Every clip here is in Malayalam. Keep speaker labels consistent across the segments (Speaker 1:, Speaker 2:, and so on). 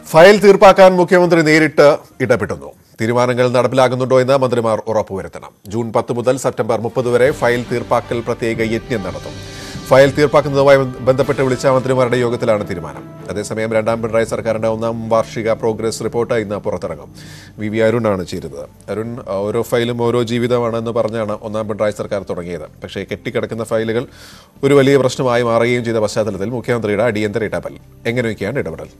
Speaker 1: ഫയൽ തീർപ്പാക്കാൻ മുഖ്യമന്ത്രി നേരിട്ട് ഇടപെടുന്നു തീരുമാനങ്ങൾ നടപ്പിലാകുന്നുണ്ടോ എന്ന് മന്ത്രിമാർ ഉറപ്പുവരുത്തണം ജൂൺ പത്ത് മുതൽ സെപ്റ്റംബർ മുപ്പത് വരെ ഫയൽ തീർപ്പാക്കൽ പ്രത്യേക യജ്ഞം നടത്തും ഫയൽ തീർപ്പാക്കുന്നതുമായി ബന്ധപ്പെട്ട് വിളിച്ച മന്ത്രിമാരുടെ യോഗത്തിലാണ് തീരുമാനം അതേസമയം രണ്ടാം പിണറായി സർക്കാരിന്റെ ഒന്നാം വാർഷിക പ്രോഗ്രസ് റിപ്പോർട്ട് ഇന്ന് പുറത്തിറങ്ങും വി വി അരുണാണ് ചേരുന്നത് അരുൺ ഓരോ ഫയലും ഓരോ ജീവിതമാണെന്ന് പറഞ്ഞാണ് ഒന്നാം പിണറായി സർക്കാർ തുടങ്ങിയത് പക്ഷേ കെട്ടിക്കിടക്കുന്ന ഫയലുകൾ ഒരു വലിയ പ്രശ്നമായി മാറുകയും ചെയ്ത പശ്ചാത്തലത്തിൽ മുഖ്യമന്ത്രിയുടെ അടിയന്തര ഇടപെടൽ എങ്ങനെയൊക്കെയാണ് ഇടപെടൽ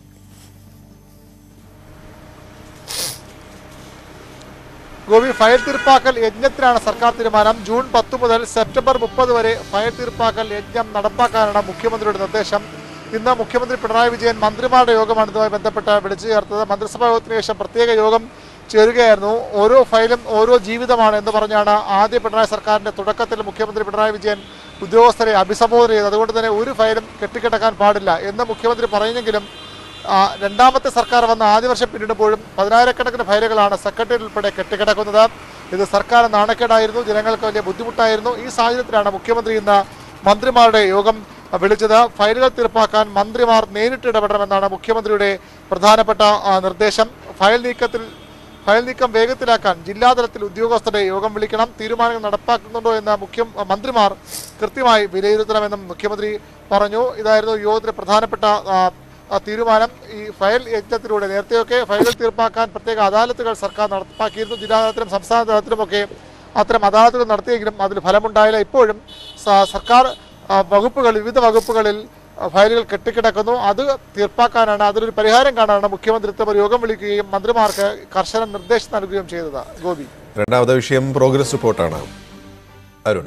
Speaker 2: ഗോപി ഫയൽ തീർപ്പാക്കൽ യജ്ഞത്തിനാണ് സർക്കാർ തീരുമാനം ജൂൺ പത്ത് മുതൽ സെപ്റ്റംബർ മുപ്പത് വരെ ഫയൽ തീർപ്പാക്കൽ യജ്ഞം നടപ്പാക്കാനാണ് മുഖ്യമന്ത്രിയുടെ നിർദ്ദേശം ഇന്ന് മുഖ്യമന്ത്രി പിണറായി വിജയൻ മന്ത്രിമാരുടെ യോഗമാണ് ഇതുമായി ബന്ധപ്പെട്ട് വിളിച്ചു ചേർത്തത് മന്ത്രിസഭാ യോഗത്തിന് ശേഷം പ്രത്യേക യോഗം ചേരുകയായിരുന്നു ഓരോ ഫയലും ഓരോ ജീവിതമാണ് എന്ന് പറഞ്ഞാണ് ആദ്യ പിണറായി സർക്കാരിന്റെ തുടക്കത്തിൽ മുഖ്യമന്ത്രി പിണറായി വിജയൻ ഉദ്യോഗസ്ഥരെ അഭിസംബോധന ചെയ്തത് അതുകൊണ്ട് തന്നെ ഒരു ഫയലും കെട്ടിക്കിടക്കാൻ പാടില്ല എന്ന് മുഖ്യമന്ത്രി പറഞ്ഞെങ്കിലും ആ, രണ്ടാമത്തെ സർക്കാർ വന്ന ആദ്യ വർഷം പിന്നിടുമ്പോഴും പതിനായിരക്കണക്കിന് ഫയലുകളാണ് സെക്രട്ടറിയിൽ ഉൾപ്പെടെ കെട്ടിക്കിടക്കുന്നത് ഇത് സർക്കാർ നാണക്കേടായിരുന്നു ജനങ്ങൾക്ക് വലിയ ബുദ്ധിമുട്ടായിരുന്നു ഈ സാഹചര്യത്തിലാണ് മുഖ്യമന്ത്രി ഇന്ന് മന്ത്രിമാരുടെ യോഗം വിളിച്ചത് ഫയലുകൾ തീർപ്പാക്കാൻ മന്ത്രിമാർ നേരിട്ട് ഇടപെടണമെന്നാണ് മുഖ്യമന്ത്രിയുടെ പ്രധാനപ്പെട്ട ആ, നിർദ്ദേശം ഫയൽ നീക്കത്തിൽ ഫയൽ നീക്കം വേഗത്തിലാക്കാൻ ജില്ലാതലത്തിൽ ഉദ്യോഗസ്ഥരുടെ യോഗം വിളിക്കണം തീരുമാനങ്ങൾ നടപ്പാക്കുന്നുണ്ടോ എന്ന് മുഖ്യ മന്ത്രിമാർ കൃത്യമായി വിലയിരുത്തണമെന്നും മുഖ്യമന്ത്രി പറഞ്ഞു ഇതായിരുന്നു യോഗത്തിലെ പ്രധാനപ്പെട്ട ആ, ആ തീരുമാനം ഈ ഫയൽ യജ്ഞത്തിലൂടെ നേരത്തെയൊക്കെ ഫയലുകൾ തീർപ്പാക്കാൻ പ്രത്യേക അദാലത്തുകൾ സർക്കാർ നടപ്പാക്കിയിരുന്നു ജില്ലാതലത്തിലും സംസ്ഥാന തലത്തിലുമൊക്കെ അത്തരം അദാലത്തുകൾ നടത്തിയെങ്കിലും അതിൽ ഫലമുണ്ടായില്ല ഇപ്പോഴും സ- സർക്കാർ ആ, വകുപ്പുകൾ വിവിധ വകുപ്പുകളിൽ ആ, ഫയലുകൾ കെട്ടിക്കിടക്കുന്നു അത് തീർപ്പാക്കാനാണ് അതിനൊരു പരിഹാരം കാണാനാണ് മുഖ്യമന്ത്രി ഇത്തരം ഒരു യോഗം വിളിക്കുകയും മന്ത്രിമാർക്ക് കർശന നിർദ്ദേശം നൽകുകയും ചെയ്തത് ഗോപി
Speaker 1: രണ്ടാമത്തെ വിഷയം പ്രോഗ്രസ് റിപ്പോർട്ടാണ് അരുൺ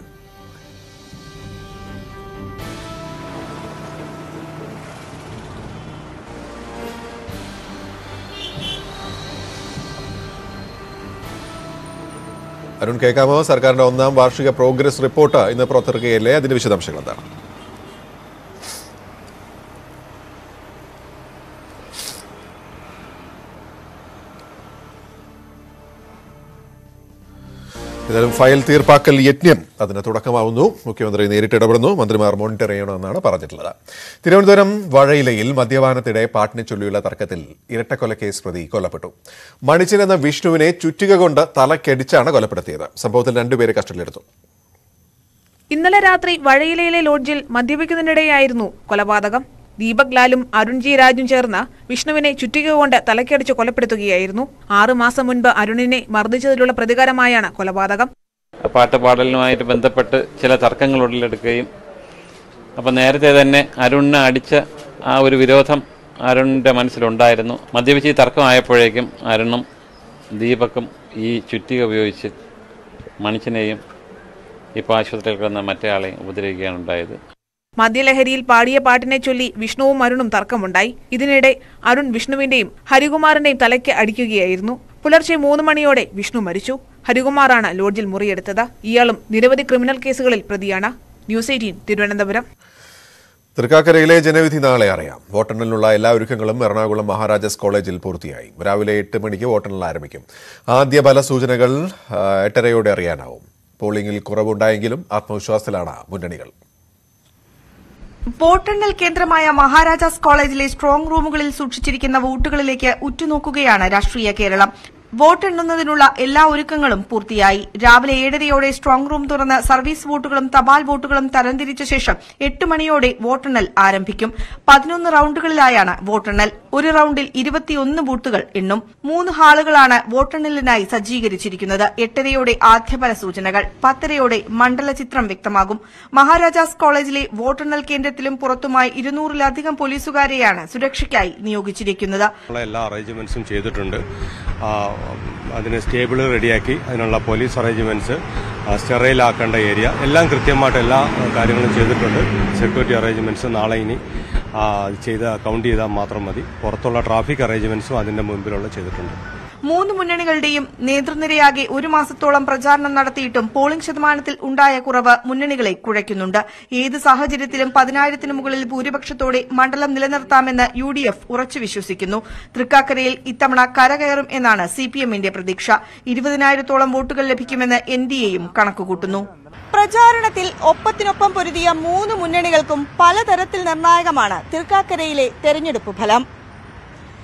Speaker 1: അരുൺ കേൾക്കാമോ സർക്കാരിന്റെ ഒന്നാം വാർഷിക പ്രോഗ്രസ് റിപ്പോർട്ട് ഇന്ന് പുറത്തിറക്കുകയല്ലേ അതിന്റെ വിശദാംശങ്ങൾ എന്താണ് ഏതായാലും ഫയൽ തീർപ്പാക്കൽ യജ്ഞം അതിന് തുടക്കമാവുന്നു മുഖ്യമന്ത്രി നേരിട്ട് ഇടപെടുന്നു മന്ത്രിമാർ മോണിറ്റർ ചെയ്യണമെന്നാണ് പറഞ്ഞിട്ടുള്ളത് തിരുവനന്തപുരം വഴയിലയിൽ മദ്യപാനത്തിടെ പാട്ടിനെ ചൊല്ലിയുള്ള തർക്കത്തിൽ ഇരട്ടക്കൊലക്കേസ് പ്രതി കൊല്ലപ്പെട്ടു മണിച്ചൻ എന്ന വിഷ്ണുവിനെ ചുറ്റിക കൊണ്ട് തലക്കടിച്ചാണ് കൊലപ്പെടുത്തിയത് സംഭവത്തിൽ രണ്ടുപേരെ കസ്റ്റഡിയിലെടുത്തു
Speaker 3: ഇന്നലെ രാത്രി വഴയിലയിലെ ലോഡ്ജിൽ മദ്യപിക്കുന്നതിനിടെയായിരുന്നു കൊലപാതകം ദീപക് ലാലും അരുൺ ജി രാജും ചേർന്ന് വിഷ്ണുവിനെ ചുറ്റിക കൊണ്ട് തലക്കടിച്ച് കൊലപ്പെടുത്തുകയായിരുന്നു ആറു മാസം മുൻപ് അരുണിനെ മർദ്ദിച്ചതിലുള്ള പ്രതികാരമായാണ് കൊലപാതകം
Speaker 4: പാട്ട് പാടലുമായിട്ട് ബന്ധപ്പെട്ട് ചില തർക്കങ്ങൾ ഉടലെടുക്കുകയും അപ്പം നേരത്തെ തന്നെ അരുണിനെ അടിച്ച ആ ഒരു വിരോധം അരുണിൻ്റെ മനസ്സിലുണ്ടായിരുന്നു മദ്യപിച്ച് ഈ തർക്കമായപ്പോഴേക്കും അരുണും ദീപക്കും ഈ ചുറ്റിക ഉപയോഗിച്ച് മണിച്ചനെയും ഇപ്പോൾ ആശുപത്രിയിൽ കിടന്ന മറ്റേ ആളെയും ഉപദ്രവിക്കുകയാണ് ഉണ്ടായത്
Speaker 3: മദ്യലഹരിയിൽ പാടിയ പാട്ടിനെ ചൊല്ലി വിഷ്ണുവും അരുണും തർക്കമുണ്ടായി ഇതിനിടെ അരുൺ വിഷ്ണുവിന്റെയും ഹരികുമാറിന്റെയും തലയ്ക്ക് അടിക്കുകയായിരുന്നു പുലർച്ചെ മൂന്ന് മണിയോടെ വിഷ്ണു മരിച്ചു ഹരികുമാറാണ് ലോഡ്ജിൽ മുറിയെടുത്തത് ഇയാളും നിരവധി ക്രിമിനൽ കേസുകളിൽ പ്രതിയാണ് ന്യൂസ് എയ്റ്റീൻ തിരുവനന്തപുരം
Speaker 1: തൃക്കാക്കരയിലെ ജനവിധി നാളെ അറിയാം വോട്ടെണ്ണലിനുള്ള എല്ലാ ഒരുക്കങ്ങളും എറണാകുളം മഹാരാജാസ് കോളേജിൽ പൂർത്തിയായി രാവിലെ എട്ട് മണിക്ക് വോട്ടെണ്ണൽ ആരംഭിക്കും ആദ്യ ഫലസൂചനകൾ ആ, എട്ടരയോടെ അറിയാനാവും പോളിംഗിൽ കുറവുണ്ടായെങ്കിലും ആത്മവിശ്വാസത്തിലാണ് മുന്നണികൾ
Speaker 5: വോട്ടെണ്ണൽ കേന്ദ്രമായ മഹാരാജാസ് കോളേജിലെ സ്ട്രോങ് റൂമുകളിൽ സൂക്ഷിച്ചിരിക്കുന്ന വോട്ടുകളിലേക്ക് ഉറ്റുനോക്കുകയാണ് രാഷ്ട്രീയ കേരളം വോട്ടെണ്ണുന്നതിനുള്ള എല്ലാ ഒരുക്കങ്ങളും പൂർത്തിയായി രാവിലെ ഏഴരയോടെ സ്ട്രോങ് റൂം തുറന്ന് സർവീസ് വോട്ടുകളും തപാൽ വോട്ടുകളും തരംതിരിച്ച ശേഷം എട്ട് മണിയോടെ വോട്ടെണ്ണൽ ആരംഭിക്കും പതിനൊന്ന് റൌണ്ടുകളിലായാണ് വോട്ടെണ്ണൽ ഒരു റൌണ്ടിൽ ഇരുപത്തിയൊന്ന് ബൂത്തുകൾ എണ്ണും മൂന്ന് ഹാളുകളാണ് വോട്ടെണ്ണലിനായി സജ്ജീകരിച്ചിരിക്കുന്നത് എട്ടരയോടെ ആദ്യഫല സൂചനകൾ പത്തരയോടെ മണ്ഡല ചിത്രം വ്യക്തമാകും മഹാരാജാസ് കോളേജിലെ വോട്ടെണ്ണൽ കേന്ദ്രത്തിലും പുറത്തുമായി ഇരുന്നൂറിലധികം പോലീസുകാരെയാണ് സുരക്ഷയ്ക്കായി നിയോഗിച്ചിരിക്കുന്നത്
Speaker 6: ഉള്ള എല്ലാ അറേഞ്ച്മെന്റ്സും ചെയ്തിട്ടുണ്ട് ആ, അതിന് സ്റ്റേബിൾ റെഡിയാക്കി അതിനുള്ള പോലീസ് അറേഞ്ച്മെന്റ്സ് സ്റ്റെറൈലാക്കേണ്ട ഏരിയ എല്ലാം കൃത്യമായിട്ട് എല്ലാ കാര്യങ്ങളും ചെയ്തിട്ടുണ്ട് സെക്യൂരിറ്റി അറേഞ്ച്മെന്റ്സ് നാളെ ഇനി ആ, ചെയ്ത കൗണ്ട് ചെയ്താൽ മാത്രം മതി പുറത്തുള്ള ട്രാഫിക് അറേഞ്ച്മെന്റ്സും അതിന്റെ മുമ്പിലുള്ള ചെയ്തിട്ടുണ്ട്
Speaker 5: മൂന്ന് മുന്നണികളുടെയും നേതൃനിരയാകെ ഒരു മാസത്തോളം പ്രചാരണം നടത്തിയിട്ടും പോളിംഗ് ശതമാനത്തിൽ ഉണ്ടായ കുറവ് മുന്നണികളെ കുഴയ്ക്കുന്നുണ്ട് ഏത് സാഹചര്യത്തിലും പതിനായിരത്തിന് മുകളിൽ ഭൂരിപക്ഷത്തോടെ മണ്ഡലം നിലനിർത്താമെന്ന് യു ഡി എഫ് ഉറച്ചു വിശ്വസിക്കുന്നു തൃക്കാക്കരയിൽ ഇത്തവണ കരകയറും എന്നാണ് സി പി എമ്മിന്റെ പ്രതീക്ഷ ഇരുപതിനായിരത്തോളം വോട്ടുകൾ ലഭിക്കുമെന്ന് എൻ ഡി എയും കണക്കുകൂട്ടുന്നു
Speaker 7: പ്രചാരണത്തിൽ ഒപ്പത്തിനൊപ്പം പൊരുതിയ മൂന്ന് മുന്നണികൾക്കും പലതരത്തിൽ നിർണായകമാണ് തൃക്കാക്കരയിലെ തെരഞ്ഞെടുപ്പ് ഫലം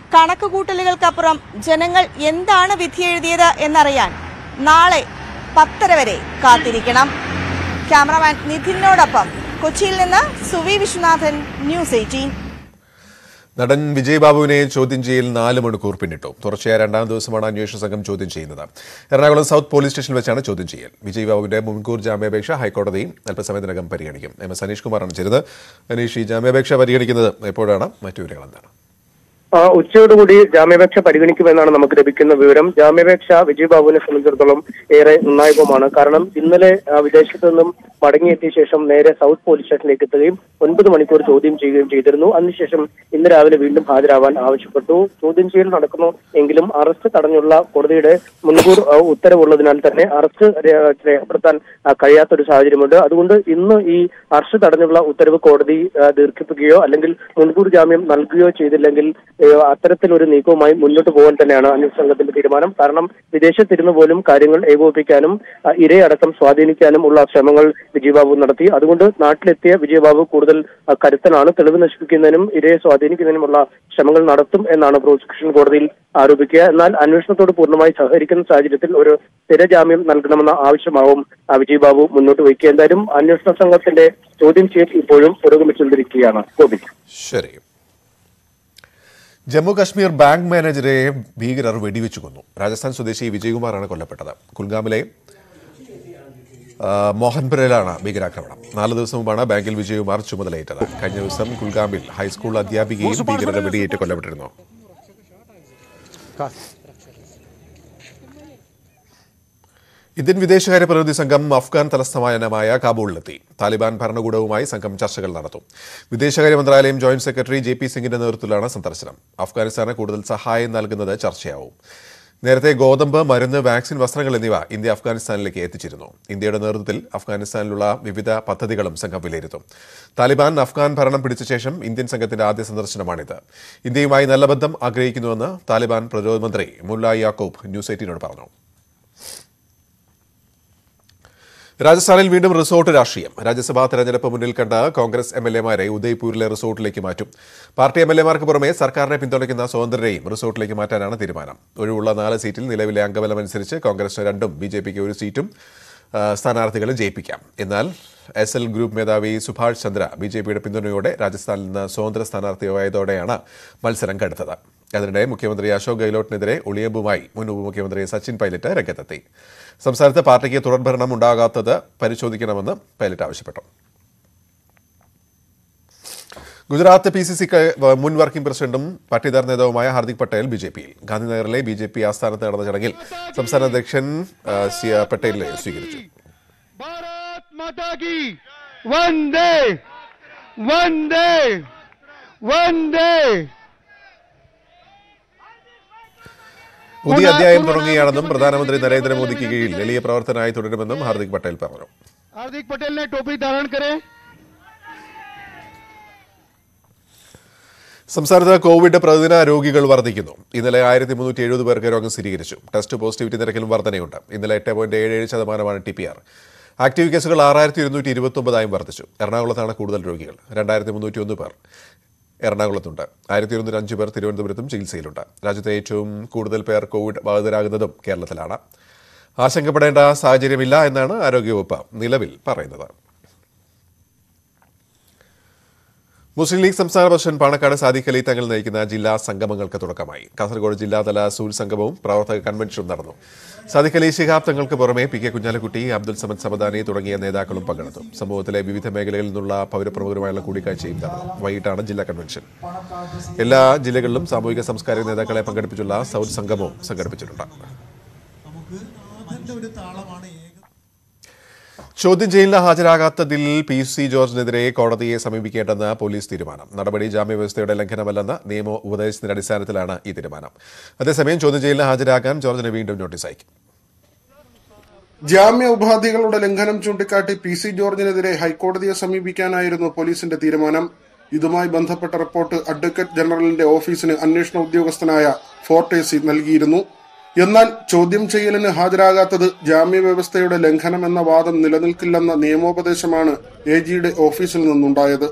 Speaker 7: കണക്കുകൂട്ടലുകൾക്കപ്പുറം ജനങ്ങൾ എന്താണ് വിധിയെഴുതിയത് എന്നറിയാൻ നാളെ പത്തര വരെ കാത്തിരിക്കണം ക്യാമറമാൻ നിധിനോടൊപ്പം കൊച്ചിയിൽ നിന്ന് സുവി വിശ്വനാഥൻ ന്യൂസ് എയ്റ്റീൻ
Speaker 1: നടൻ വിജയ് ബാബുവിനെ ചോദ്യം ചെയ്യൽ നാല് മണിക്കൂർ പിന്നിട്ടു തുടർച്ചയായ രണ്ടാം ദിവസമാണ് അന്വേഷണ സംഘം ചോദ്യം ചെയ്യുന്നത് എറണാകുളം സൗത്ത് പോലീസ് സ്റ്റേഷനിൽ വെച്ചാണ് ചോദ്യം ചെയ്യൽ വിജയ് ബാബുവിന്റെ മുൻകൂർ ജാമ്യാപേക്ഷ ഹൈക്കോടതി അല്പസമയത്തിനകം പരിഗണിക്കും എം എസ് അനീഷ് കുമാറാണ് ചേരുന്നത് അനീഷ് ഈ ജാമ്യാപേക്ഷ പരിഗണിക്കുന്നത് എപ്പോഴാണ് മറ്റു വിവരങ്ങൾ എന്താണ്
Speaker 8: ആ, ഉച്ചയോടുകൂടി ജാമ്യാപേക്ഷ പരിഗണിക്കുമെന്നാണ് നമുക്ക് ലഭിക്കുന്ന വിവരം ജാമ്യാപേക്ഷ വിജയ് ബാബുവിനെ സംബന്ധിച്ചിടത്തോളം ഏറെ നിർണായകമാണ് കാരണം ഇന്നലെ ആ, വിദേശത്ത് നിന്നും മടങ്ങിയെത്തിയ ശേഷം നേരെ സൗത്ത് പോലീസ് സ്റ്റേഷനിലേക്ക് എത്തുകയും ഒൻപത് മണിക്കൂർ ചോദ്യം ചെയ്യുകയും ചെയ്തിരുന്നു അതിനുശേഷം ഇന്ന് രാവിലെ വീണ്ടും ഹാജരാവാൻ ആവശ്യപ്പെട്ടു ചോദ്യം ചെയ്യൽ നടക്കുന്നു എങ്കിലും അറസ്റ്റ് തടഞ്ഞുള്ള കോടതിയുടെ മുൻകൂർ ആ, ഉത്തരവുള്ളതിനാൽ തന്നെ അറസ്റ്റ് രേ- രേഖപ്പെടുത്താൻ ആ, കഴിയാത്തൊരു സാഹചര്യമുണ്ട് അതുകൊണ്ട് ഇന്ന് ഈ അറസ്റ്റ് തടഞ്ഞുള്ള ഉത്തരവ് കോടതി ആ, ദീർഘിപ്പിക്കുകയോ അല്ലെങ്കിൽ മുൻകൂർ ജാമ്യം നൽകുകയോ ചെയ്തില്ലെങ്കിൽ ഏഹ്, അത്തരത്തിലൊരു നീക്കവുമായി മുന്നോട്ട് പോകാൻ തന്നെയാണ് അന്വേഷണ സംഘത്തിന്റെ തീരുമാനം കാരണം വിദേശത്തിരുന്ന് പോലും കാര്യങ്ങൾ ഏകോപിപ്പിക്കാനും ആ, ഇരയെ അടക്കം സ്വാധീനിക്കാനും ഉള്ള ശ്രമങ്ങൾ വിജയബാബു നടത്തി അതുകൊണ്ട് നാട്ടിലെത്തിയ വിജയബാബു കൂടുതൽ ആ, കരുത്തനാണ് തെളിവ് നശിപ്പിക്കുന്നതിനും ഇരയെ സ്വാധീനിക്കുന്നതിനുമുള്ള ശ്രമങ്ങൾ നടത്തും എന്നാണ് പ്രോസിക്യൂഷൻ കോടതിയിൽ ആരോപിക്കുക എന്നാൽ അന്വേഷണത്തോട് പൂർണ്ണമായി സഹകരിക്കുന്ന സാഹചര്യത്തിൽ ഒരു സ്ഥിര ജാമ്യം നൽകണമെന്ന ആവശ്യമാവും ആ, വിജയബാബു മുന്നോട്ട് വയ്ക്കുക എന്തായാലും അന്വേഷണ സംഘത്തിന്റെ ചോദ്യം ചെയ്യൽ ഇപ്പോഴും പുരോഗമിച്ചുകൊണ്ടിരിക്കുകയാണ് ഗോപി
Speaker 1: ശരി ജമ്മു കാശ്മീർ ബാങ്ക് മാനേജരെ ഭീകരർ വെടിവെച്ചു കൊന്നു രാജസ്ഥാൻ സ്വദേശി വിജയകുമാറാണ് കൊല്ലപ്പെട്ടത് കുൽഗാമിലെ ആ, മോഹൻപുരയിലാണ് ഭീകരാക്രമണം നാല് ദിവസം മുമ്പാണ് ബാങ്കിൽ വിജയകുമാർ ചുമതലയേറ്റത് കഴിഞ്ഞ ദിവസം കുൽഗാമിൽ ഹൈസ്കൂൾ അധ്യാപികയും ഭീകരരുടെ വെടിയേറ്റ് കൊല്ലപ്പെട്ടിരുന്നു ഇന്ത്യൻ വിദേശകാര്യ പ്രതിനിധി സംഘം അഫ്ഗാൻ തലസ്ഥാനമായ കാബൂളിലെത്തി താലിബാൻ ഭരണകൂടവുമായി സംഘം ചർച്ചകൾ നടത്തും വിദേശകാര്യ മന്ത്രാലയം ജോയിന്റ് സെക്രട്ടറി ജെ പി സിംഗിന്റെ നേതൃത്വത്തിലാണ് സന്ദർശനം അഫ്ഗാനിസ്ഥാന് കൂടുതൽ സഹായം നൽകുന്നത് ചർച്ചയാവും നേരത്തെ ഗോതമ്പ് മരുന്ന് വാക്സിൻ വസ്ത്രങ്ങൾ എന്നിവ ഇന്ത്യ അഫ്ഗാനിസ്ഥാനിലേക്ക് എത്തിച്ചിരുന്നു ഇന്ത്യയുടെ നേതൃത്വത്തിൽ അഫ്ഗാനിസ്ഥാനിലുള്ള വിവിധ പദ്ധതികളും സംഘം വിലയിരുത്തും താലിബാൻ അഫ്ഗാൻ ഭരണം പിടിച്ച ശേഷം ഇന്ത്യൻ സംഘത്തിന്റെ ആദ്യ സന്ദർശനമാണിത് ഇന്ത്യയുമായി നല്ല ബന്ധം ആഗ്രഹിക്കുന്നുവെന്ന് താലിബാൻ പ്രതിരോധ മന്ത്രി മുല്ല യാക്കൂബ് ന്യൂസ് എയ്റ്റീനോട് പറഞ്ഞു രാജസ്ഥാനിൽ വീണ്ടും റിസോർട്ട് രാഷ്ട്രീയം രാജ്യസഭാ തെരഞ്ഞെടുപ്പ് മുന്നിൽ കണ്ട കോൺഗ്രസ് എം എൽ എമാരെ ഉദയ്പൂരിലെ റിസോർട്ടിലേക്ക് മാറ്റും പാർട്ടി എം എൽ എമാർക്ക് പുറമെ സർക്കാരിനെ പിന്തുണയ്ക്കുന്ന സ്വതന്ത്രരെയും റിസോർട്ടിലേക്ക് മാറ്റാനാണ് തീരുമാനം ഒഴിവുള്ള നാല് സീറ്റിൽ നിലവിലെ അംഗബലം അനുസരിച്ച് കോൺഗ്രസിന് രണ്ടും ബി ജെ പിക്ക് ഒരു സീറ്റും ആ, സ്ഥാനാർത്ഥികളെ ജയിപ്പിക്കാം എന്നാൽ എസ് എൽ ഗ്രൂപ്പ് മേധാവി സുഭാഷ് ചന്ദ്ര ബി ജെ പിയുടെ പിന്തുണയോടെ രാജസ്ഥാനിൽ നിന്ന് സ്വതന്ത്ര സ്ഥാനാർത്ഥിയായതോടെയാണ് മത്സരം കടുത്തത് അതിനിടെ മുഖ്യമന്ത്രി അശോക് ഗെഹ്ലോട്ടിനെതിരെ ഒളിയമ്പുമായി മുൻ ഉപമുഖ്യമന്ത്രി സച്ചിൻ പൈലറ്റ് രംഗത്തെത്തി സംസ്ഥാനത്ത് പാർട്ടിക്ക് തുടർഭരണം ഉണ്ടാകാത്തത് പരിശോധിക്കണമെന്ന് പൈലറ്റ് ആവശ്യപ്പെട്ടു ഗുജറാത്ത് പി സി സി മുൻ വർക്കിംഗ് പ്രസിഡന്റും പാർട്ടിദാർ നേതാവുമായ ഹാർദിക് പട്ടേൽ ബി ജെ പിയിൽ ഗാന്ധിനഗറിലെ ബി ജെ പി ആസ്ഥാനത്ത് നടന്ന ചടങ്ങിൽ സംസ്ഥാന അധ്യക്ഷൻ ആ, സി ആർ പട്ടേലിനെ സ്വീകരിച്ചു
Speaker 9: भारत माता की वंदे वंदे वंदे
Speaker 1: പുതിയ അധ്യായം തുടങ്ങുകയാണെന്നും പ്രധാനമന്ത്രി നരേന്ദ്രമോദിക്ക് കീഴിൽ എളിയ പ്രവർത്തനമായി തുടരുമെന്നും ഹാർദിക് പട്ടേൽ പറഞ്ഞു
Speaker 9: हार्दिक पटेल ने टोपी धारण करें
Speaker 1: സംസ്ഥാനത്ത് കോവിഡ് പ്രതിദിന രോഗികൾ വർദ്ധിക്കുന്നു ഇന്നലെ ആയിരത്തി മുന്നൂറ്റി എഴുപത് പേർക്ക് രോഗം സ്ഥിരീകരിച്ചു ടെസ്റ്റ് പോസിറ്റിവിറ്റി നിരക്കിലും വർധനയുണ്ട് ഇന്നലെ എട്ട് പോയിന്റ് ഏഴ് ഏഴ് ശതമാനമാണ് ടി പി ആർ ആക്റ്റീവ് കേസുകൾ ആറായിരത്തി ഇരുന്നൂറ്റി ഇരുപത്തൊമ്പതായും വർദ്ധിച്ചു എറണാകുളത്താണ് കൂടുതൽ രോഗികൾ രണ്ടായിരത്തി മുന്നൂറ്റി ഒന്ന് പേർ എറണാകുളത്തുണ്ട് ആയിരത്തി ഇരുന്നൂറ്റി അഞ്ച് പേർ തിരുവനന്തപുരത്തും ചികിത്സയിലുണ്ട് രാജ്യത്തെ ഏറ്റവും കൂടുതൽ പേർ കോവിഡ് ബാധിതരാകുന്നതും കേരളത്തിലാണ് ആശങ്കപ്പെടേണ്ട സാഹചര്യമില്ല എന്നാണ് ആരോഗ്യവകുപ്പ് നിലവിൽ പറയുന്നത് മുസ്ലിം ലീഗ് സംസ്ഥാന പ്രസിഡന്റ് പാണക്കാട് സാദിഖ് അലി തങ്ങൾ നയിക്കുന്ന ജില്ലാ സംഗമങ്ങൾക്ക് തുടക്കമായി കാസർഗോഡ് ജില്ലാതല സൂൽ സംഗമവും പ്രവർത്തക കൺവെൻഷനും നടന്നു സാദിഖ് അലി ശിഹാബ് തങ്ങൾക്ക് പുറമെ പി കെ കുഞ്ഞാലിക്കുട്ടി അബ്ദുൽ സമദ് സമദാനി തുടങ്ങിയ നേതാക്കളും പങ്കെടുത്തു സമൂഹത്തിലെ വിവിധ മേഖലകളിൽ നിന്നുള്ള പൗരപ്രമുഖരുമായുള്ള കൂടിക്കാഴ്ചയും നടന്നു വൈകിട്ടാണ് ജില്ലാ കൺവെൻഷൻ എല്ലാ ജില്ലകളിലും സാമൂഹിക സാംസ്കാരിക നേതാക്കളെ പങ്കെടുപ്പിച്ചുള്ള സൗത്ത് സംഗമവും സംഘടിപ്പിച്ചിട്ടുണ്ട് ചോദ്യം ചെയ്യലിന് ഹാജരാകാത്തതിൽ പി സി ജോർജിനെതിരെ കോടതിയെ സമീപിക്കേണ്ടെന്ന് പോലീസ് തീരുമാനം നടപടി ജാമ്യവ്യവസ്ഥയുടെ ലംഘനമല്ലെന്ന നിയമ ഉപദേശത്തിന്റെ അടിസ്ഥാനത്തിലാണ് ഈ തീരുമാനം അതേസമയം ചോദ്യം ചെയ്യലിന് ഹാജരാക്കാൻ ജോർജിന് വീണ്ടും നോട്ടീസ് അയക്കും
Speaker 10: ജാമ്യ ഉപാധികളുടെ ലംഘനം ചൂണ്ടിക്കാട്ടി പി സി ജോർജിനെതിരെ ഹൈക്കോടതിയെ സമീപിക്കാനായിരുന്നു പോലീസിന്റെ തീരുമാനം ഇതുമായി ബന്ധപ്പെട്ട റിപ്പോർട്ട് അഡ്വക്കേറ്റ് ജനറലിന്റെ ഓഫീസിന് അന്വേഷണ ഉദ്യോഗസ്ഥനായ ഫോർട്ടേസി നൽകിയിരുന്നു എന്നാൽ ചോദ്യം ചെയ്യലിന് ഹാജരാകാത്തത് ജാമ്യവ്യവസ്ഥയുടെ ലംഘനം എന്ന വാദം നിലനിൽക്കില്ലെന്ന നിയമോപദേശമാണ് എ ജിയുടെ ഓഫീസിൽ നിന്നുണ്ടായത്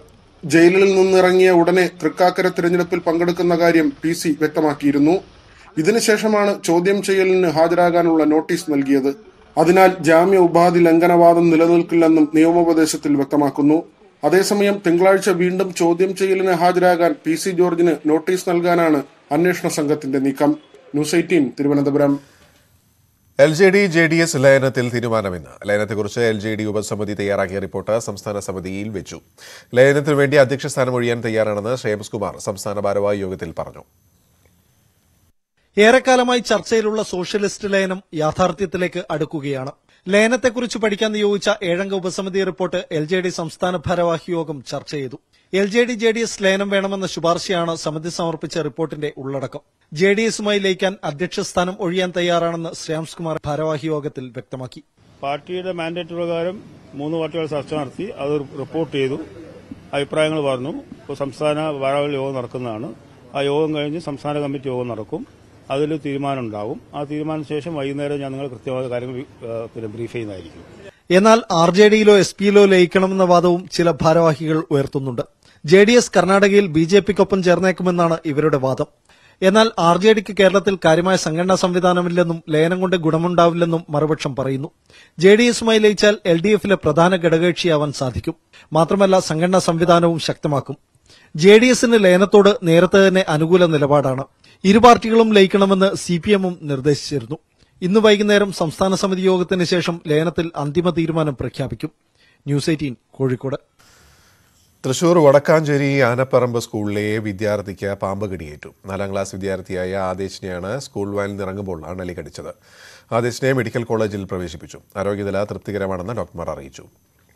Speaker 10: ജയിലിൽ നിന്നിറങ്ങിയ ഉടനെ തൃക്കാക്കര തിരഞ്ഞെടുപ്പിൽ പങ്കെടുക്കുന്ന കാര്യം പി സി വ്യക്തമാക്കിയിരുന്നു ഇതിനുശേഷമാണ് ചോദ്യം ചെയ്യലിന് ഹാജരാകാനുള്ള നോട്ടീസ് നൽകിയത് അതിനാൽ ജാമ്യ ഉപാധി ലംഘനവാദം നിലനിൽക്കില്ലെന്നും നിയമോപദേശത്തിൽ വ്യക്തമാക്കുന്നു അതേസമയം തിങ്കളാഴ്ച വീണ്ടും ചോദ്യം ചെയ്യലിന് ഹാജരാകാൻ പി സി ജോർജിന് നോട്ടീസ് നൽകാനാണ് അന്വേഷണ സംഘത്തിന്റെ നീക്കം news eighteen Thiruvananthapuram
Speaker 1: L J D J D S ലയനത്തിൽ തീരുമാനമിന്ന് ലയനത്തെക്കുറിച്ച് എൽ ജെ ഡി ഉപസമിതി തയ്യാറാക്കിയ റിപ്പോർട്ട് സംസ്ഥാന സമിതിയിൽ വെച്ചു ലയനത്തിനു വേണ്ടി അധ്യക്ഷ സ്ഥാനം ഒഴിയാൻ തയ്യാറാണെന്ന് ശ്രേയംസ് കുമാർ സംസ്ഥാന ഭാരവാഹി യോഗത്തിൽ പറഞ്ഞു
Speaker 11: ഏറെക്കാലമായി ചർച്ചയിലുള്ള സോഷ്യലിസ്റ്റ് ലയനം യാഥാർത്ഥ്യത്തിലേക്ക് അടുക്കുകയാണ് ലയനത്തെക്കുറിച്ച് പഠിക്കാൻ നിയോഗിച്ച ഏഴംഗ ഉപസമിതി റിപ്പോർട്ട് എൽ ജെ ഡി സംസ്ഥാന ഭാരവാഹി യോഗം ചർച്ച ചെയ്തു L J D J D S ലയനം വേണമെന്ന ശുപാർശയാണ് സമിതി സമർപ്പിച്ച റിപ്പോർട്ടിന്റെ ഉള്ളടക്കം ജെ ഡി എസുമായി ലയിക്കാൻ അധ്യക്ഷ സ്ഥാനം ഒഴിയാൻ തയ്യാറാണെന്ന് ശ്രേയാംസ് കുമാർ ഭാരവാഹി യോഗത്തിൽ വ്യക്തമാക്കി
Speaker 12: പാർട്ടിയുടെ മാൻഡേറ്റ് പ്രകാരം മൂന്ന് പാർട്ടികൾ ചർച്ച നടത്തി അത് റിപ്പോർട്ട് ചെയ്തു അഭിപ്രായങ്ങൾ പറഞ്ഞു ഇപ്പോൾ സംസ്ഥാന ഭാരവാഹികൾ യോഗം നടക്കുന്നതാണ് ആ യോഗം കഴിഞ്ഞ് സംസ്ഥാന കമ്മിറ്റി യോഗം നടക്കും അതിൽ തീരുമാനം ഉണ്ടാവും ആ തീരുമാനത്തിന് ശേഷം വൈകുന്നേരം ഞാൻ നിങ്ങൾ കൃത്യമായ കാര്യങ്ങൾ ഏഹ്, പിന്നെ ബ്രീഫ് ചെയ്യുന്നതായിരിക്കും
Speaker 11: എന്നാൽ ആർ ജെ ഡിയിലോ എസ് പിയിലോ ലയിക്കണമെന്ന വാദവും ചില ഭാരവാഹികൾ ഉയർത്തുന്നുണ്ട് ജെ ഡി എസ് കർണാടകയിൽ ബി ജെ പിക്കൊപ്പം ചേർന്നേക്കുമെന്നാണ് ഇവരുടെ വാദം എന്നാൽ ആർ ജെ ഡിക്ക് കേരളത്തിൽ കാര്യമായ സംഘടനാ സംവിധാനമില്ലെന്നും ലയനം കൊണ്ട് ഗുണമുണ്ടാവില്ലെന്നും മറുപക്ഷം പറയുന്നു ജെ ഡി എസുമായി ലയിച്ചാൽ എൽ ഡി എഫിലെ പ്രധാന ഘടകകക്ഷിയാവാൻ സാധിക്കും മാത്രമല്ല സംഘടനാ സംവിധാനവും ശക്തമാക്കും ജെ ഡി എസിന് ലയനത്തോട് നേരത്തെ തന്നെ അനുകൂല നിലപാടാണ് ഇരു പാർട്ടികളും ലയിക്കണമെന്ന് സി പി എമ്മും നിർദ്ദേശിച്ചിരുന്നു ഇന്ന് വൈകുന്നേരം സംസ്ഥാന സമിതി യോഗത്തിന് ശേഷം ലയനത്തിൽ അന്തിമ തീരുമാനം പ്രഖ്യാപിക്കും ന്യൂസ് എയ്റ്റീൻ കോഴിക്കോട്
Speaker 1: തൃശൂർ വടക്കാഞ്ചേരി ആനപ്പറമ്പ് സ്കൂളിലെ വിദ്യാർത്ഥിക്ക് പാമ്പ് കടിയേറ്റു നാലാം ക്ലാസ് വിദ്യാർത്ഥിയായ ആദേശിനെയാണ് സ്കൂൾ വാനിൽ ഇറങ്ങുമ്പോൾ അണലി കടിച്ചത് ആദേശിനെ മെഡിക്കൽ കോളേജിൽ പ്രവേശിപ്പിച്ചു ആരോഗ്യനില തൃപ്തികരമാണെന്ന് ഡോക്ടർമാർ അറിയിച്ചു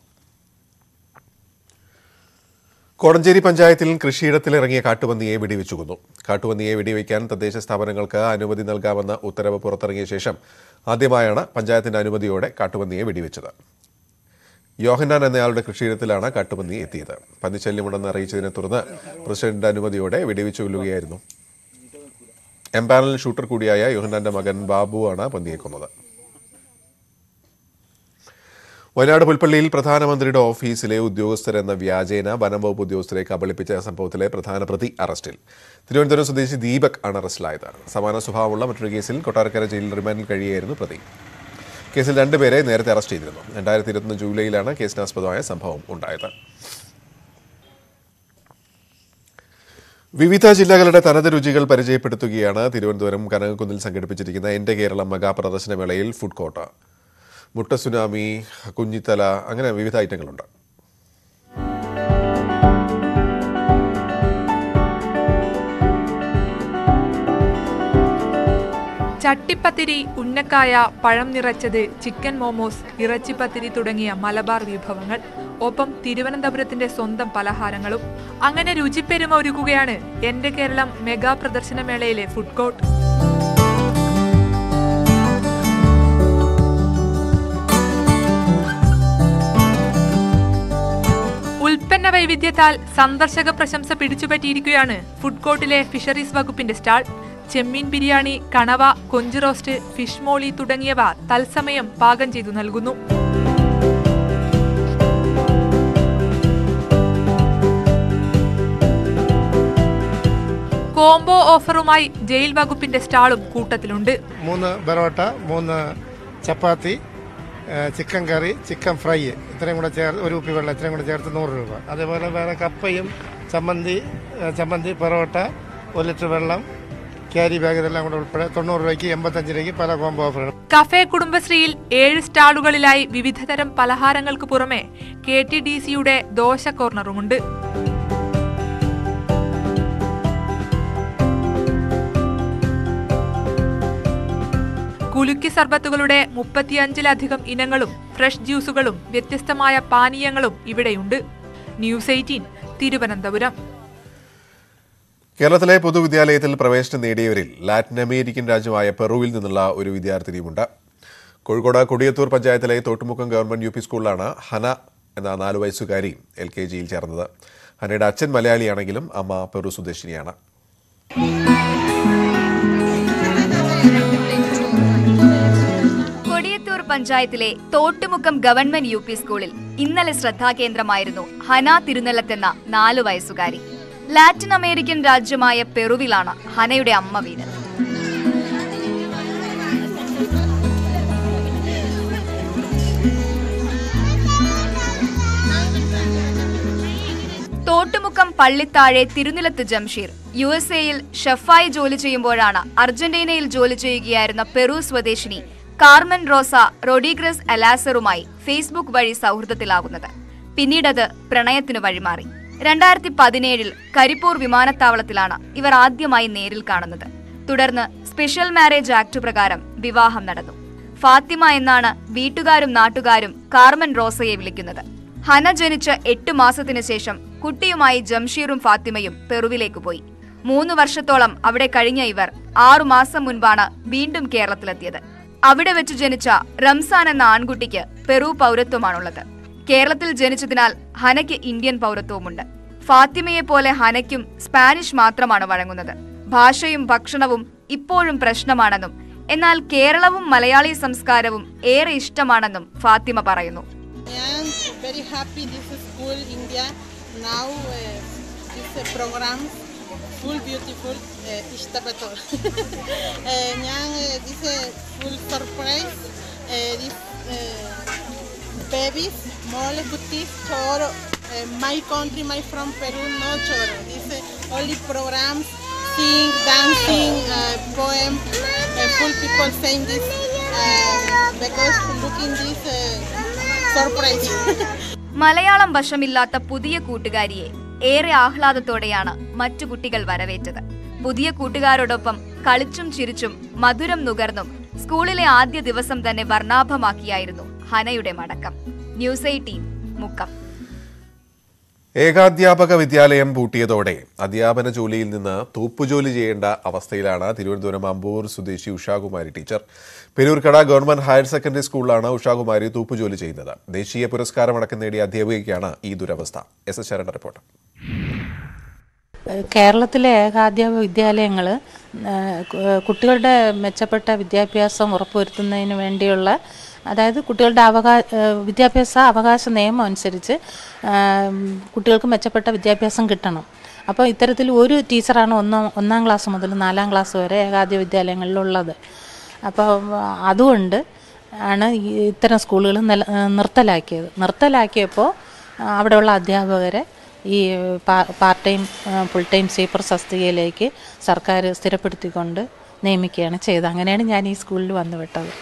Speaker 1: കോടഞ്ചേരി പഞ്ചായത്തിൽ കൃഷിയിടത്തിലിറങ്ങിയ കാട്ടുപന്നിയെ വെടിവെച്ചു കൊന്നു കാട്ടുപന്നിയെ വെടിവെക്കാൻ തദ്ദേശ സ്ഥാപനങ്ങൾക്ക് അനുമതി നൽകാമെന്ന ഉത്തരവ് പുറത്തിറങ്ങിയ ശേഷം ആദ്യമായാണ് പഞ്ചായത്തിന്റെ അനുമതിയോടെ കാട്ടുപന്നിയെ വെടിവെച്ചത് യോഹന്നാൻ എന്നയാളുടെ കൃഷിയിടത്തിലാണ് കാട്ടുപന്നി എത്തിയത് പന്നിശല്യമുണ്ടെന്ന് അറിയിച്ചതിനെ തുടർന്ന് പ്രസിഡന്റ് അനുമതിയോടെ വെടിവെച്ചു കൊല്ലുകയായിരുന്നു എംപാനൽ ഷൂട്ടർ കൂടിയായ യോഹന്നാന്റെ മകൻ ബാബുവാണ് പന്നിയെ കൊന്നത് വയനാട് പുൽപ്പള്ളിയിൽ പ്രധാനമന്ത്രിയുടെ ഓഫീസിലെ ഉദ്യോഗസ്ഥരെന്ന വ്യാജേന വനം വകുപ്പ് ഉദ്യോഗസ്ഥരെ കബളിപ്പിച്ച സംഭവത്തിലെ പ്രധാന പ്രതി അറസ്റ്റിൽ തിരുവനന്തപുരം സ്വദേശി ദീപക് ആണ് അറസ്റ്റിലായത് സമാന സ്വഭാവമുള്ള മറ്റൊരു കേസിൽ കൊട്ടാരക്കര ജയിലിൽ റിമാൻഡിൽ കഴിയുകയായിരുന്നു പ്രതി കേസിൽ രണ്ടുപേരെ നേരത്തെ അറസ്റ്റ് ചെയ്തിരുന്നു രണ്ടായിരത്തി ഇരുപത്തൊന്ന് ജൂലൈയിലാണ് കേസിനാസ്പദമായ സംഭവം ഉണ്ടായത് വിവിധ ജില്ലകളുടെ തനത് രുചികൾ പരിചയപ്പെടുത്തുകയാണ് തിരുവനന്തപുരം കനകക്കുന്നിൽ സംഘടിപ്പിച്ചിരിക്കുന്ന എന്റെ കേരളം മെഗാ പ്രദർശനമേളയിൽ ഫുഡ് കോർട്ട് മുട്ട സുനാമി കുഞ്ഞിത്തല അങ്ങനെ വിവിധ ഐറ്റങ്ങളുണ്ട്
Speaker 13: ചട്ടിപ്പത്തിരി ഉന്നക്കായ പഴം നിറച്ചത് ചിക്കൻ മോമോസ് ഇറച്ചിപ്പത്തിരി തുടങ്ങിയ മലബാർ വിഭവങ്ങൾ ഒപ്പം തിരുവനന്തപുരത്തിന്റെ സ്വന്തം പലഹാരങ്ങളും അങ്ങനെ രുചിപ്പെരുമ ഒരുക്കുകയാണ് എന്റെ കേരളം മെഗാ പ്രദർശനമേളയിലെ ഫുഡ് കോർട്ട് ഉൽപ്പന്ന വൈവിധ്യത്താൽ സന്ദർശക പ്രശംസ പിടിച്ചുപറ്റിയിരിക്കുകയാണ് ഫുഡ് കോർട്ടിലെ ഫിഷറീസ് വകുപ്പിന്റെ സ്റ്റാൾ ചെമ്മീൻ ബിരിയാണി കണവ കൊഞ്ച് റോസ്റ്റ് ഫിഷ് മോളി തുടങ്ങിയവ തത്സമയം പാകം ചെയ്തു നൽകുന്നു കോംബോ ഓഫറുമായി ജയിൽ വകുപ്പിന്റെ സ്റ്റാളും കൂട്ടത്തിലുണ്ട്
Speaker 14: മൂന്ന് ബറോട്ട മൂന്ന് ചപ്പാത്തി ഏ, ചിക്കൻ കറി ചിക്കൻ ഫ്രൈ ഇത്രയും കൂടെ ചേർത്ത് ഒരു കുപ്പി വെള്ളം ഇത്രയും കൂടെ ചേർത്ത് നൂറ് രൂപ അതേപോലെ വേറെ കപ്പയും ചമ്മന്തി ഏ, ചമ്മന്തി പൊറോട്ട ഒരു ലിറ്റർ വെള്ളം ക്യാരി ബാഗ് ഇതെല്ലാം കൂടെ ഉൾപ്പെടെ തൊണ്ണൂറ് രൂപയ്ക്ക് എൺപത്തഞ്ച് രൂപയ്ക്ക് പല കോംബോ ഓഫറുകൾ
Speaker 13: കഫേ കുടുംബശ്രീയിൽ ഏഴ് സ്റ്റാളുകളിലായി വിവിധതരം പലഹാരങ്ങൾക്ക് പുറമെ കെ ടി ഡി സിയുടെ ദോശ കോർണറുമുണ്ട് കുലുക്കി സർബത്തുകളുടെ മുപ്പത്തിയഞ്ചിലധികം ഇനങ്ങളും ഫ്രഷ് ജ്യൂസുകളും വ്യത്യസ്തമായ പാനീയങ്ങളും ഇവിടെയുണ്ട് ന്യൂസ് എയ്റ്റീൻ തിരുവനന്തപുരം
Speaker 1: കേരളത്തിലെ പൊതുവിദ്യാലയത്തിൽ പ്രവേശനം നേടിയവരിൽ ലാറ്റിൻ അമേരിക്കൻ രാജ്യമായ പെറുവിൽ നിന്നുള്ള ഒരു വിദ്യാർത്ഥിനിയുമുണ്ട് കോഴിക്കോട് കൊടിയത്തൂർ പഞ്ചായത്തിലെ തോട്ടുമുക്കം ഗവൺമെന്റ് യു പി സ്കൂളിലാണ് ഹന എന്ന നാലു വയസ്സുകാരി എൽ കെ ജിയിൽ ചേർന്നത് ഹനയുടെ അച്ഛൻ മലയാളിയാണെങ്കിലും അമ്മ പെറു സ്വദേശിനിയാണ്
Speaker 15: കൊടിയത്തൂർ പഞ്ചായത്തിലെ തോട്ടുമുക്കം ഗവൺമെന്റ് യു പി സ്കൂളിൽ ഇന്നലെ ശ്രദ്ധാകേന്ദ്രമായിരുന്നു ഹന തിരുനെല്ലത്തെന്ന നാലു വയസ്സുകാരി ലാറ്റിൻ അമേരിക്കൻ രാജ്യമായ പെറുവിലാണ് ഹനയുടെ അമ്മ വീണത് തോട്ടുമുക്കം പള്ളിത്താഴെ തിരുനിലത്ത് ജംഷീർ യു എസ് എയിൽ ഷെഫായി ജോലി ചെയ്യുമ്പോഴാണ് അർജന്റീനയിൽ ജോലി ചെയ്യുകയായിരുന്ന പെറു സ്വദേശിനി കാർമൻ റോസ റൊഡീഗ്രസ് അലാസറുമായി ഫേസ്ബുക്ക് വഴി സൗഹൃദത്തിലാവുന്നത് പിന്നീടത് പ്രണയത്തിനു വഴിമാറി രണ്ടായിരത്തി പതിനേഴിൽ കരിപ്പൂർ വിമാനത്താവളത്തിലാണ് ഇവർ ആദ്യമായി നേരിൽ കാണുന്നത് തുടർന്ന് സ്പെഷ്യൽ മാരേജ് ആക്ട് പ്രകാരം വിവാഹം നടന്നു ഫാത്തിമ എന്നാണ് വീട്ടുകാരും നാട്ടുകാരും കാർമൻ റോസയെ വിളിക്കുന്നത് ഹന ജനിച്ച് എട്ട് മാസത്തിനു ശേഷം കുട്ടിയുമായി ജംഷീറും ഫാത്തിമയും പെറുവിലേക്ക് പോയി മൂന്ന് വർഷത്തോളം അവിടെ കഴിഞ്ഞ ഇവർ ആറു മാസം മുൻപാണ് വീണ്ടും കേരളത്തിലെത്തിയത് അവിടെ വെച്ച് ജനിച്ച റംസാൻ എന്ന ആൺകുട്ടിക്ക് പെറു പൗരത്വമാണുള്ളത് കേരളത്തിൽ ജനിച്ചതിനാൽ ഹനയ്ക്ക് ഇന്ത്യൻ പൗരത്വവുമുണ്ട് ഫാത്തിമയെ പോലെ ഹനയ്ക്കും സ്പാനിഷ് മാത്രമാണ് വഴങ്ങുന്നത് ഭാഷയും ഭക്ഷണവും ഇപ്പോഴും പ്രശ്നമാണെന്നും എന്നാൽ കേരളവും മലയാളി സംസ്കാരവും ഏറെ ഇഷ്ടമാണെന്നും ഫാത്തിമ പറയുന്നു
Speaker 16: am very happy this school India now uh, this uh, program full beautiful uh, ഇഷ്ടപ്പെട്ടു uh, ഞാൻ uh, this uh, full surprise uh, this uh, babies മോളെ കുട്ടീസ് ചോറ് uh, my country my from Peru no ചോറ് this uh, only programs sing dancing uh, poem uh, full people saying this uh, because looking this uh, surprise
Speaker 15: Malayalam വശമില്ലാത്ത പുതിയ കൂട്ടുകാരിയെ ഏറെ ആഹ്ലാദത്തോടെയാണ് മറ്റു കുട്ടികൾ വരവേറ്റത് പുതിയ കൂട്ടുകാരോടൊപ്പം കളിച്ചും ചിരിച്ചും മധുരം നുകർന്നും സ്കൂളിലെ ആദ്യ ദിവസം തന്നെ വർണ്ണാഭമാക്കിയായിരുന്നു ഹനയുടെ മടക്കം ന്യൂസ് എയ്റ്റീൻ മുക്കം
Speaker 1: ഏകാധ്യാപക വിദ്യാലയം പൂട്ടിയതോടെ അധ്യാപന ജോലിയിൽ നിന്ന് തൂപ്പുജോലി ചെയ്യേണ്ട അവസ്ഥയിലാണ് തിരുവനന്തപുരം അമ്പൂർ സ്വദേശി Ushakumari teacher Peroorkada government higher secondary സ്കൂളിലാണ് ഉഷാകുമാരി തൂപ്പുജോലി ചെയ്യുന്നത് ദേശീയ പുരസ്കാരമടക്കം നേടിയ അധ്യാപികയ്ക്കാണ് ഈ ദുരവസ്ഥ എസ് എസ് ശരണ റിപ്പോർട്ട്
Speaker 17: കേരളത്തിലെ ഏകാധ്യാപക വിദ്യാലയങ്ങൾ കുട്ടികളുടെ മെച്ചപ്പെട്ട വിദ്യാഭ്യാസം ഉറപ്പുവരുത്തുന്നതിന് വേണ്ടിയുള്ള അതായത് കുട്ടികളുടെ അവകാ ഏഹ് വിദ്യാഭ്യാസ അവകാശ നിയമം അനുസരിച്ച് ആം, കുട്ടികൾക്ക് മെച്ചപ്പെട്ട വിദ്യാഭ്യാസം കിട്ടണം അപ്പോൾ ഇത്തരത്തിൽ ഒരു ടീച്ചറാണ് ഒന്നാം ഒന്നാം ക്ലാസ് മുതൽ നാലാം ക്ലാസ് വരെ ഏകാദ്യ വിദ്യാലയങ്ങളിലുള്ളത് അപ്പോൾ അതുകൊണ്ട് ആണ് ഈ ഇത്തരം സ്കൂളുകൾ നില നിർത്തലാക്കിയത് നിർത്തലാക്കിയപ്പോൾ ആ, അവിടെയുള്ള അധ്യാപകരെ ഈ പാ- പാർട്ട് ടൈം ആ, ഫുൾ ടൈം സീപ്പർ തസ്തികയിലേക്ക് സർക്കാർ സ്ഥിരപ്പെടുത്തിക്കൊണ്ട് നിയമിക്കുകയാണ് ചെയ്തത് അങ്ങനെയാണ് ഞാൻ ഈ സ്കൂളിൽ വന്നു വിട്ടത്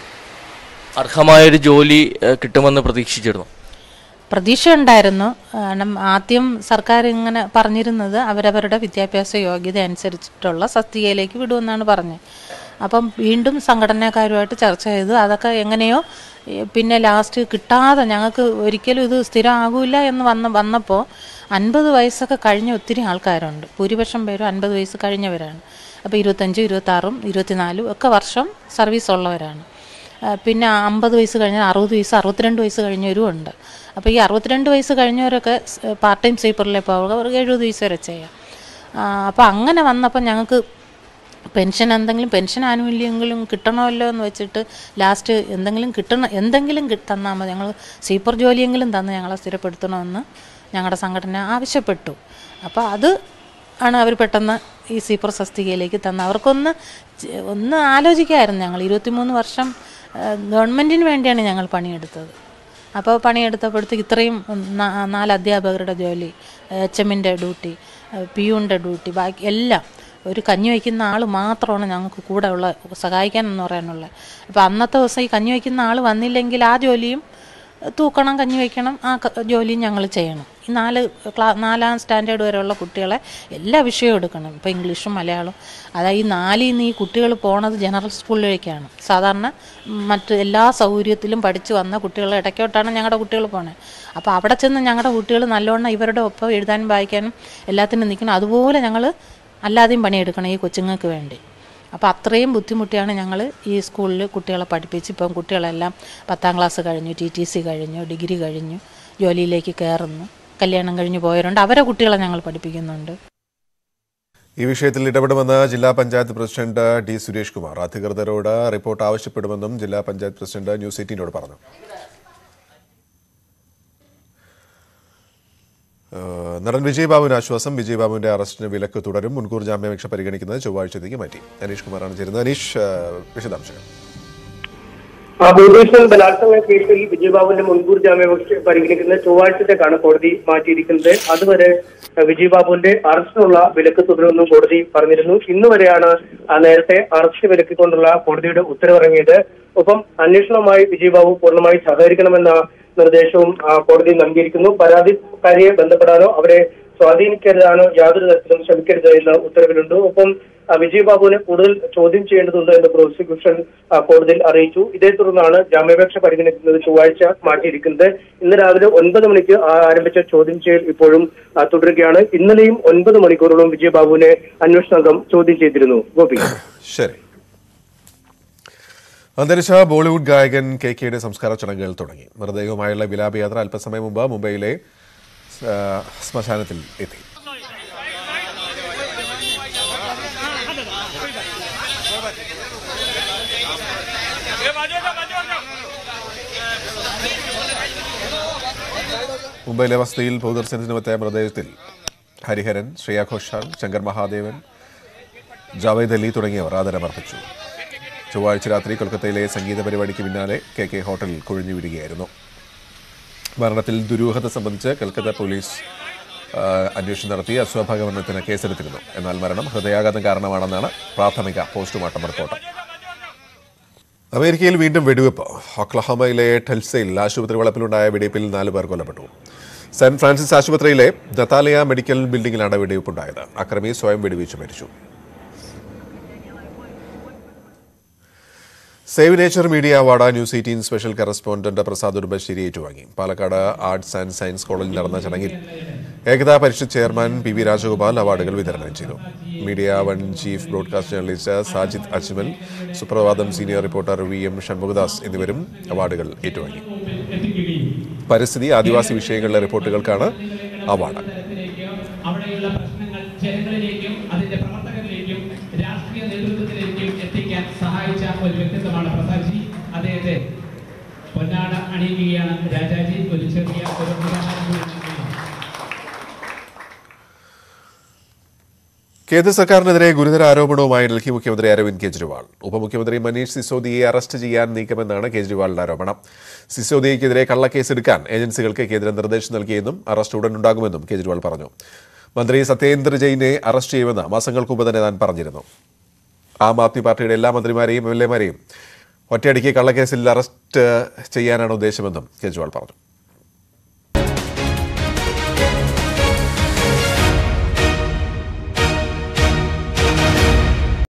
Speaker 18: അർഹമായൊരു ജോലി ഏഹ്, കിട്ടുമെന്ന് പ്രതീക്ഷിച്ചിരുന്നു
Speaker 17: പ്രതീക്ഷ ഉണ്ടായിരുന്നു കാരണം ആദ്യം സർക്കാർ ഇങ്ങനെ പറഞ്ഞിരുന്നത് അവരവരുടെ വിദ്യാഭ്യാസ യോഗ്യത അനുസരിച്ചിട്ടുള്ള തസ്തികയിലേക്ക് വിടുമെന്നാണ് പറഞ്ഞത് അപ്പം വീണ്ടും സംഘടനക്കാരുമായിട്ട് ചർച്ച ചെയ്തു അതൊക്കെ എങ്ങനെയോ ഏ, പിന്നെ ലാസ്റ്റ് കിട്ടാതെ ഞങ്ങൾക്ക് ഒരിക്കലും ഇത് സ്ഥിരമാകില്ല എന്ന് വന്ന് വന്നപ്പോൾ അൻപത് വയസ്സൊക്കെ കഴിഞ്ഞ ഒത്തിരി ആൾക്കാരുണ്ട് ഭൂരിപക്ഷം പേരും അൻപത് വയസ്സ് കഴിഞ്ഞവരാണ് അപ്പോൾ ഇരുപത്തഞ്ചും ഇരുപത്താറും ഇരുപത്തിനാലും ഒക്കെ വർഷം സർവീസ് ഉള്ളവരാണ് ആ, പിന്നെ അമ്പത് വയസ്സ് കഴിഞ്ഞാൽ അറുപത് വയസ്സ് അറുപത്തിരണ്ട് വയസ്സ് കഴിഞ്ഞവരും ഉണ്ട് അപ്പോൾ ഈ അറുപത്തിരണ്ട് വയസ്സ് കഴിഞ്ഞവരൊക്കെ പാർട്ട് ടൈം സീപ്പറിലെ പോകുക അവർക്ക് എഴുപത് വയസ്സ് വരെ ചെയ്യാം അപ്പോൾ അങ്ങനെ വന്നപ്പോൾ ഞങ്ങൾക്ക് പെൻഷൻ എന്തെങ്കിലും പെൻഷൻ ആനുകൂല്യങ്ങളും കിട്ടണമല്ലോ എന്ന് വെച്ചിട്ട് ലാസ്റ്റ് എന്തെങ്കിലും കിട്ടണം എന്തെങ്കിലും കി- തന്നാൽ മതി ഞങ്ങൾ സീപ്പർ ജോലിയെങ്കിലും തന്ന് ഞങ്ങളെ സ്ഥിരപ്പെടുത്തണമെന്ന് ഞങ്ങളുടെ സംഘടന ആവശ്യപ്പെട്ടു അപ്പോൾ അത് ആണ് അവർ പെട്ടെന്ന് ഈ സീപ്പർ തസ്തികയിലേക്ക് തന്ന അവർക്കൊന്ന് ചെ- ഒന്ന് ആലോചിക്കായിരുന്നു ഞങ്ങൾ ഇരുപത്തിമൂന്ന് വർഷം ആ, ഗവൺമെൻറ്റിന് വേണ്ടിയാണ് ഞങ്ങൾ പണിയെടുത്തത് അപ്പോൾ പണിയെടുത്തപ്പോഴത്തേക്ക് ഇത്രയും നാ- നാല് അധ്യാപകരുടെ ജോലി എച്ച് എമ്മിൻ്റെ ഡ്യൂട്ടി പി യുൻ്റെ ഡ്യൂട്ടി ബാക്കി എല്ലാം ഒരു കഞ്ഞി വയ്ക്കുന്ന ആൾ മാത്രമാണ് ഞങ്ങൾക്ക് കൂടെ ഉള്ള സഹായിക്കാൻ എന്ന് പറയാനുള്ളത് അപ്പോൾ അന്നത്തെ ദിവസം ഈ കഞ്ഞി വയ്ക്കുന്ന ആൾ വന്നില്ലെങ്കിൽ ആ ജോലിയും തൂക്കണം കഞ്ഞി വയ്ക്കണം ആ ക- ജോലിയും ഞങ്ങൾ ചെയ്യണം ഈ നാല് ക്ലാ നാലാം സ്റ്റാൻഡേർഡ് വരെയുള്ള കുട്ടികളെ എല്ലാ വിഷയവും എടുക്കണം ഇപ്പോൾ ഇംഗ്ലീഷും മലയാളവും അതായത് ഈ നാലിൽ നിന്ന് ഈ കുട്ടികൾ പോണത് ജനറൽ സ്കൂളിലേക്കാണ് സാധാരണ മറ്റ് എല്ലാ സൗകര്യത്തിലും പഠിച്ചു വന്ന കുട്ടികളെ ഇടയ്ക്കോട്ടാണ് ഞങ്ങളുടെ കുട്ടികൾ പോണത് അപ്പോൾ അവിടെ ചെന്ന് ഞങ്ങളുടെ കുട്ടികൾ നല്ലോണം ഇവരുടെ ഒപ്പം എഴുതാനും വായിക്കാനും എല്ലാത്തിനും നിൽക്കണം അതുപോലെ ഞങ്ങൾ അല്ലാതെയും പണിയെടുക്കണം ഈ കൊച്ചുങ്ങൾക്ക് വേണ്ടി അപ്പോൾ അത്രയും ബുദ്ധിമുട്ടിയാണ് ഞങ്ങൾ ഈ സ്കൂളിൽ കുട്ടികളെ പഠിപ്പിച്ച് ഇപ്പം കുട്ടികളെല്ലാം പത്താം ക്ലാസ് കഴിഞ്ഞു ടി ടി സി കഴിഞ്ഞു ഡിഗ്രി കഴിഞ്ഞു ജോലിയിലേക്ക് കയറുന്നു കല്യാണം കഴിഞ്ഞ് പോയവരുണ്ട് അവരെ കുട്ടികളെ ഞങ്ങൾ പഠിപ്പിക്കുന്നുണ്ട്
Speaker 1: ഈ വിഷയത്തിൽ ഇടപെടുമെന്ന് ജില്ലാ പഞ്ചായത്ത് പ്രസിഡന്റ് ഡി സുരേഷ് കുമാർ അധികൃതരോട് റിപ്പോർട്ട് ആവശ്യപ്പെടുമെന്നും ജില്ലാ പഞ്ചായത്ത് പ്രസിഡന്റ് ന്യൂസ് എയ്റ്റീനോട് പറഞ്ഞു ഏഹ് നടൻ വിജയ് ബാബുവിന് ആശ്വാസം വിജയ് ബാബുവിന്റെ അറസ്റ്റിന് വിലക്ക് തുടരും മുൻകൂർ ജാമ്യാപേക്ഷ പരിഗണിക്കുന്നത് ചൊവ്വാഴ്ചത്തേക്ക് മാറ്റി അനീഷ് കുമാറാണ് ചേരുന്നത് അനീഷ് ഏഹ് വിശദാംശങ്ങൾ
Speaker 8: ആ ഭൂരിപക്ഷം ബലാത്സംഗ കേസിൽ വിജയബാബുവിന്റെ മുൻകൂർ ജാമ്യാപേക്ഷ പരിഗണിക്കുന്നത് ചൊവ്വാഴ്ചത്തേക്കാണ് കോടതി മാറ്റിയിരിക്കുന്നത് അതുവരെ ആ, വിജയബാബുവിന്റെ അറസ്റ്റിനുള്ള വിലക്ക് തുടരുമെന്നും കോടതി പറഞ്ഞിരുന്നു ഇന്ന് വരെയാണ് ആ, നേരത്തെ അറസ്റ്റ് വിലക്കിക്കൊണ്ടുള്ള കോടതിയുടെ ഉത്തരവിറങ്ങിയത് ഒപ്പം അന്വേഷണവുമായി വിജയബാബു പൂർണ്ണമായി സഹകരിക്കണമെന്ന നിർദ്ദേശവും ആ, കോടതി നൽകിയിരിക്കുന്നു പരാതിക്കാരിയെ ബന്ധപ്പെടാനോ അവരെ സ്വാധീനിക്കരുതാനോ യാതൊരു തരത്തിലും ശ്രമിക്കരുത് എന്ന ഉത്തരവിലുണ്ട് ഒപ്പം ആ, വിജയ് ബാബുവിനെ കൂടുതൽ ചോദ്യം ചെയ്യേണ്ടതുണ്ട് എന്ന് പ്രോസിക്യൂഷൻ ആ, കോടതിയിൽ അറിയിച്ചു ഇതേ തുടർന്നാണ് ജാമ്യാപേക്ഷ പരിഗണിക്കുന്നത് ചൊവ്വാഴ്ച മാറ്റിയിരിക്കുന്നത് ഇന്ന് രാവിലെ ഒൻപത് മണിക്ക് ആ- ആരംഭിച്ച ചോദ്യം ചെയ്യൽ ഇപ്പോഴും ആ, തുടരുകയാണ് ഇന്നലെയും ഒൻപത് മണിക്കൂറോളം വിജയ് ബാബുവിനെ അന്വേഷണ സംഘം ചോദ്യം ചെയ്തിരുന്നു ഗോപി
Speaker 1: ശരി അന്തരിച്ച ബോളിവുഡ് ഗായകൻ കെ കെയുടെ സംസ്കാര ചടങ്ങുകൾ തുടങ്ങി മൃതദേഹവുമായുള്ള വിലാപയാത്ര അല്പസമയം മുമ്പ് മുംബൈയിലെ ആ, ശ്മശാനത്തിൽ എത്തി മുംബൈയിലെ വസതിയിൽ പൊതുദർശനത്തിനുമെത്തിയ മൃതദേഹത്തിൽ ഹരിഹരൻ ശ്രേയ ഘോഷാൽ ശങ്കർ മഹാദേവൻ ജാവേദ് അലി തുടങ്ങിയവർ ആദരമർപ്പിച്ചു ചൊവ്വാഴ്ച രാത്രി കൊൽക്കത്തയിലെ സംഗീത പരിപാടിക്ക് പിന്നാലെ കെ കെ ഹോട്ടലിൽ കുഴിഞ്ഞു വീഴുകയായിരുന്നു മരണത്തിൽ ദുരൂഹത സംബന്ധിച്ച് കൽക്കത്ത പോലീസ് ആ, അന്വേഷണം നടത്തി അസ്വാഭാവിക മരണത്തിന് കേസെടുത്തിരുന്നു എന്നാൽ മരണം ഹൃദയാഘാതം കാരണമാണെന്നാണ് പ്രാഥമിക പോസ്റ്റ്മോർട്ടം റിപ്പോർട്ട് അമേരിക്കയിൽ വീണ്ടും വെടിവെപ്പ് ഒക്ലഹോമയിലെ ടെൽസയിൽ ആശുപത്രി വളപ്പിലുണ്ടായ വെടിവെപ്പിൽ നാല് പേർ കൊല്ലപ്പെട്ടു സെന്റ് ഫ്രാൻസിസ് ആശുപത്രിയിലെ നത്താലിയ മെഡിക്കൽ ബിൽഡിംഗിലാണ് വെടിവെപ്പുണ്ടായത് അക്രമി സ്വയം വെടിവെച്ച് മരിച്ചു save nature media award news eighteen special correspondent Prasad Urbasseri ഏറ്റുവാങ്ങി പാലക്കാട് ആർട്സ് ആൻഡ് സയൻസ് കോളേജിൽ നടന്ന ചടങ്ങിൽ Ekta Parishad chairman P V Rajagopal അവാർഡുകൾ വിതരണം ചെയ്തു media one chief broadcast journalist Sajid Ajmal Suprabhatham senior reporter V M Shanmughadas എന്നിവരും അവാർഡുകൾ ഏറ്റുവാങ്ങി പരിസ്ഥിതി ആദിവാസി വിഷയങ്ങളിലെ റിപ്പോർട്ടുകൾക്കാണ് അവാർഡ്
Speaker 19: അവിടെയുള്ള പ്രശ്നങ്ങൾ ജനങ്ങളിലേക്കും അതിന്റെ പ്രവർത്തകരിലേക്കും രാഷ്ട്രീയ നേതൃത്വത്തിലേക്കും എത്തിക്കാൻ സഹായിച്ച ഒരു വ്യക്തിത്വമാണ് പ്രസാദ്ജി അദ്ദേഹത്തെ പൊന്നാട അണിയുകയാണ് രാജാജി ഒരു ചെറിയ ഒരു ഉദാഹരണം കൂടി നൽകുന്നു.
Speaker 1: കേന്ദ്ര സർക്കാരിനെതിരെ ഗുരുതര ആരോപണവുമായി ഡൽഹി മുഖ്യമന്ത്രി അരവിന്ദ് കെജ്രിവാൾ ഉപമുഖ്യമന്ത്രി മനീഷ് സിസോദിയെ അറസ്റ്റ് ചെയ്യാൻ നീക്കമെന്നാണ് കെജ്രിവാളിന്റെ ആരോപണം സിസോദിയയ്ക്കെതിരെ കള്ളക്കേസെടുക്കാൻ ഏജൻസികൾക്ക് കേന്ദ്രം നിർദ്ദേശം നൽകിയെന്നും അറസ്റ്റ് ഉടനുണ്ടാകുമെന്നും കെജ്രിവാൾ പറഞ്ഞു മന്ത്രി സത്യേന്ദ്ര ജെയിനെ അറസ്റ്റ് ചെയ്യുമെന്ന് മാസങ്ങൾക്ക് മുമ്പ് തന്നെ താൻ പറഞ്ഞിരുന്നു ആം ആദ്മി പാർട്ടിയുടെ എല്ലാ മന്ത്രിമാരെയും എം എൽ എമാരെയും ഒറ്റയടിക്ക് കള്ളക്കേസിൽ അറസ്റ്റ് ചെയ്യാനാണ് ഉദ്ദേശമെന്നും കെജ്രിവാൾ പറഞ്ഞു